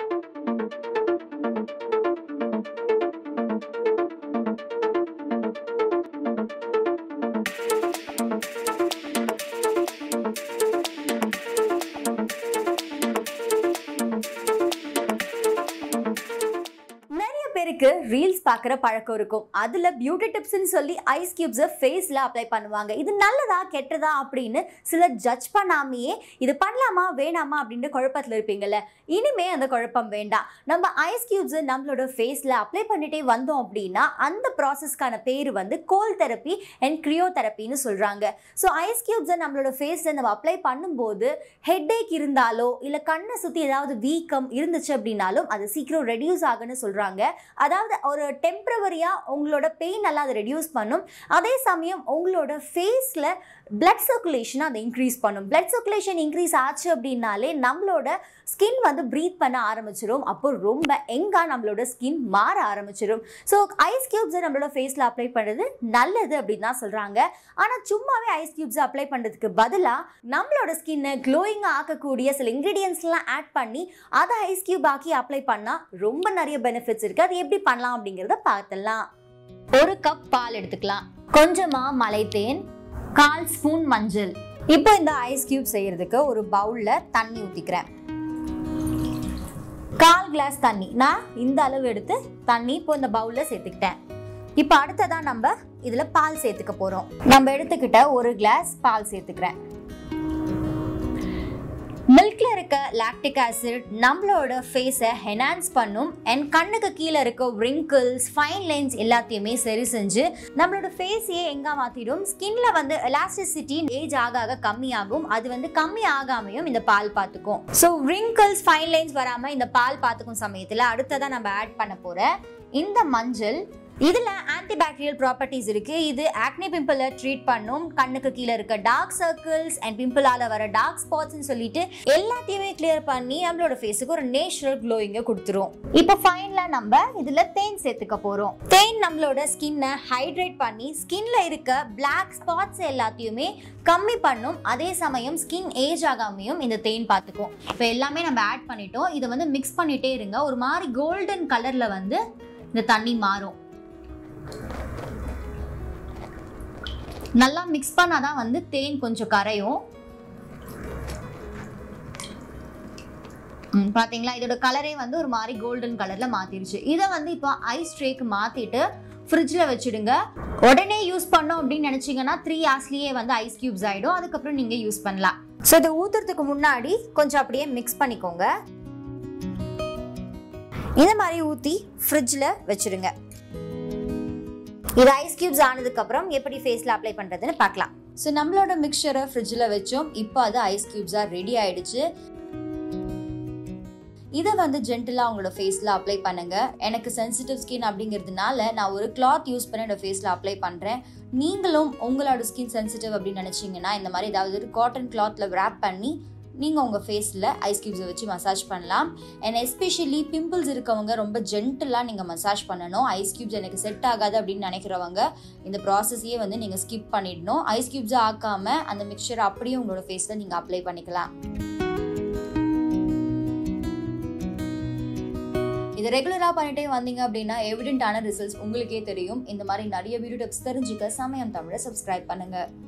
நிறைய பேருக்கு ரீல்ஸ் பார்க்குற பழக்கம் இருக்கும் அதில் பியூட்டி டிப்ஸ்னு சொல்லி ஐஸ் கியூப்ஸை ஃபேஸில் அப்ளை பண்ணுவாங்க இது நல்லதா கெட்டதா அப்படின்னு சிலர் ஜட்ஜ் பண்ணாமையே இது பண்ணலாமா வேணாமா அப்படின்ற குழப்பத்தில் இருப்பீங்கல்ல இனிமே அந்த குழப்பம் வேண்டாம் நம்ம ஐஸ் கியூப்ஸை நம்மளோட ஃபேஸில் அப்ளை பண்ணிட்டே வந்தோம் அப்படின்னா அந்த ப்ராசஸ்க்கான பேர் வந்து கோல் தெரப்பி அண்ட் க்ரியோ தெரப்பின்னு சொல்கிறாங்க ஸோ ஐஸ் கியூப்ஸை நம்மளோட ஃபேஸில் நம்ம அப்ளை பண்ணும்போது ஹெட்டேக் இருந்தாலோ இல்லை கண்ணை சுற்றி ஏதாவது வீக்கம் இருந்துச்சு அப்படின்னாலும் அது சீக்கிரம் ரெடியூஸ் ஆகுன்னு சொல்கிறாங்க அதாவது ஒரு டெம்ப்ரவரியாக உங்களோட பெயின் எல்லாம் அதை ரெடியூஸ் பண்ணும் அதே சமயம் உங்களோட ஃபேஸில் பிளட் சர்க்குலேஷனை அதை இன்க்ரீஸ் பண்ணும் பிளட் சர்க்குலேஷன் இன்க்ரீஸ் ஆச்சு அப்படின்னாலே நம்மளோட ஸ்கின் வந்து ப்ரீத் பண்ண ஆரம்பிச்சிடும் அப்போ ரொம்ப எங்கா நம்மளோட ஸ்கின் மாற ஆரம்பிச்சிடும் ஸோ ஐஸ் கியூப்ஸை நம்மளோட ஃபேஸில் அப்ளை பண்ணுறது நல்லது அப்படின்னு தான் சொல்கிறாங்க ஆனால் சும்மாவே ஐஸ் கியூப்ஸை அப்ளை பண்ணுறதுக்கு பதிலாக நம்மளோட ஸ்கின்னை க்ளோயிங்காக ஆக்கக்கூடிய சில இன்க்ரீடியன்ஸ்லாம் ஆட் பண்ணி அதை ஐஸ் கியூப் ஆக்கி அப்ளை பண்ணால் ரொம்ப நிறைய பெனிஃபிட்ஸ் இருக்குது அது எப்படி பண்ணலாம் அப்படிங்கிறத பார்த்துடலாம் ஒரு கப் பால் எடுத்துக்கலாம் கொஞ்சமாக மலைத்தேன் கால் ஸ்பூன் மஞ்சள் இப்போ இந்த ஐஸ் கியூப் செய்யறதுக்கு ஒரு பவுலில் தண்ணி ஊற்றிக்கிறேன் கால் கிளாஸ் தண்ணி நான் இந்த அளவு எடுத்து தண்ணி இப்போ இந்த பவுலில் சேர்த்துக்கிட்டேன் இப்போ அடுத்ததான் நம்ம இதில் பால் சேர்த்துக்க போகிறோம் நம்ம எடுத்துக்கிட்ட ஒரு கிளாஸ் பால் சேர்த்துக்கிறேன் மில்க்ல இருக்க லாக்டிக் ஆசிட் நம்மளோட ஃபேஸை ஹெனான்ஸ் பண்ணும் அண்ட் கண்ணுக்கு கீழே இருக்க wrinkles ஃபைன் லைன்ஸ் எல்லாத்தையுமே சரி செஞ்சு நம்மளோட ஃபேஸையே எங்க மாத்திடும் ஸ்கின்ல வந்து எலாஸ்டிசிட்டி ஏஜ் ஆக ஆக கம்மியாகும் அது வந்து கம்மி ஆகாமையும் இந்த பால் பார்த்துக்கும் ஸோ wrinkles ஃபைன் லைன்ஸ் வராம இந்த பால் பார்த்துக்கும் சமயத்துல அடுத்ததான் நம்ம ஆட் பண்ண போற இந்த மஞ்சள் இதுல ஆன்டிபாக்டீரியல் ப்ராப்பர்ட்டிஸ் இருக்கு இது ஆக்னி பிம்பிளை ட்ரீட் பண்ணும் கண்ணுக்கு கீழே இருக்க டார்க் சர்க்கிள்ஸ் அண்ட் பிம்பிளால வர டார்க் ஸ்பாட்ஸ்னு சொல்லிட்டு எல்லாத்தையுமே கிளியர் பண்ணி நம்மளோட ஃபேஸுக்கு ஒரு நேச்சுரல் க்ளோயிங்கை கொடுத்துரும் இப்போ ஃபைனலா நம்ம இதுல தேன் சேர்த்துக்க போறோம் தேன் நம்மளோட ஸ்கின்னை ஹைட்ரேட் பண்ணி ஸ்கின்ல இருக்க பிளாக் ஸ்பாட்ஸ் எல்லாத்தையுமே கம்மி பண்ணும் அதே சமயம் ஸ்கின் ஏஜ் ஆகாமையும் இந்த தேன் பார்த்துக்கும் இப்போ எல்லாமே நம்ம ஆட் பண்ணிட்டோம் இதை வந்து மிக்ஸ் பண்ணிட்டே இருங்க ஒரு மாதிரி கோல்டன் கலர்ல வந்து இந்த தண்ணி மாறும் நல்லா மிக்ஸ் பண்ணாதான் வந்து தேன் கொஞ்சம் கரையும் ம், பாத்தீங்களா இதோட கலரே வந்து ஒரு மாதிரி கோல்டன் கலர்ல மாத்திருச்சு இதை வந்து இப்போ ஐஸ் ட்ரேக்கு மாத்திட்டு ஃப்ரிட்ஜில் வச்சுடுங்க உடனே யூஸ் பண்ணோம் அப்படின்னு நினச்சிங்கன்னா த்ரீ ஹார்ஸ்லேயே வந்து ஐஸ் கியூப்ஸ் ஆகிடும் அதுக்கப்புறம் நீங்கள் யூஸ் பண்ணலாம் ஸோ இதை ஊற்றுறதுக்கு முன்னாடி கொஞ்சம் அப்படியே மிக்ஸ் பண்ணிக்கோங்க இந்த மாதிரி ஊற்றி ஃப்ரிட்ஜில் வச்சுடுங்க இது ஐஸ் கியூப்ஸ் ஆனதுக்கப்புறம் எப்படி ஃபேஸில் அப்ளை பண்ணுறதுன்னு பார்க்கலாம் ஸோ நம்மளோட மிக்சரை ஃப்ரிட்ஜில் வச்சோம் இப்போ அது ஐஸ் கியூப்ஸாக ரெடி ஆயிடுச்சு இதை வந்து ஜென்டலாக உங்களோட ஃபேஸில் அப்ளை பண்ணுங்க எனக்கு சென்சிட்டிவ் ஸ்கின் அப்படிங்கிறதுனால நான் ஒரு கிளாத் யூஸ் பண்ணி என்னோட ஃபேஸில் அப்ளை பண்ணுறேன் நீங்களும் உங்களோட ஸ்கின் சென்சிட்டிவ் அப்படின்னு நினச்சிங்கன்னா இந்த மாதிரி ஏதாவது ஒரு காட்டன் கிளாத்தில் wrap பண்ணி நீங்கள் உங்கள் ஃபேஸில் ஐஸ் கியூப்ஸை வச்சு மசாஜ் பண்ணலாம் அண்ட் எஸ்பெஷலி பிம்பிள்ஸ் இருக்கவங்க ரொம்ப ஜென்டலாக நீங்கள் மசாஜ் பண்ணணும் ஐஸ் கியூப்ஸ் எனக்கு செட் ஆகாது அப்படின்னு நினைக்கிறவங்க இந்த ப்ராசஸையே வந்து நீங்கள் ஸ்கிப் பண்ணிடணும் ஐஸ் கியூப்ஸை ஆக்காமல் அந்த மிக்சர் அப்படியே உங்களோட ஃபேஸில் நீங்கள் அப்ளை பண்ணிக்கலாம் இது ரெகுலராக பண்ணிட்டே வந்தீங்க அப்படின்னா எவிடென்ட்டான ரிசல்ட்ஸ் உங்களுக்கே தெரியும் இந்த மாதிரி நிறைய வீடியோ டிப்ஸ் தெரிஞ்சுக்க சமயம் தமிழை சப்ஸ்கிரைப் பண்ணுங்க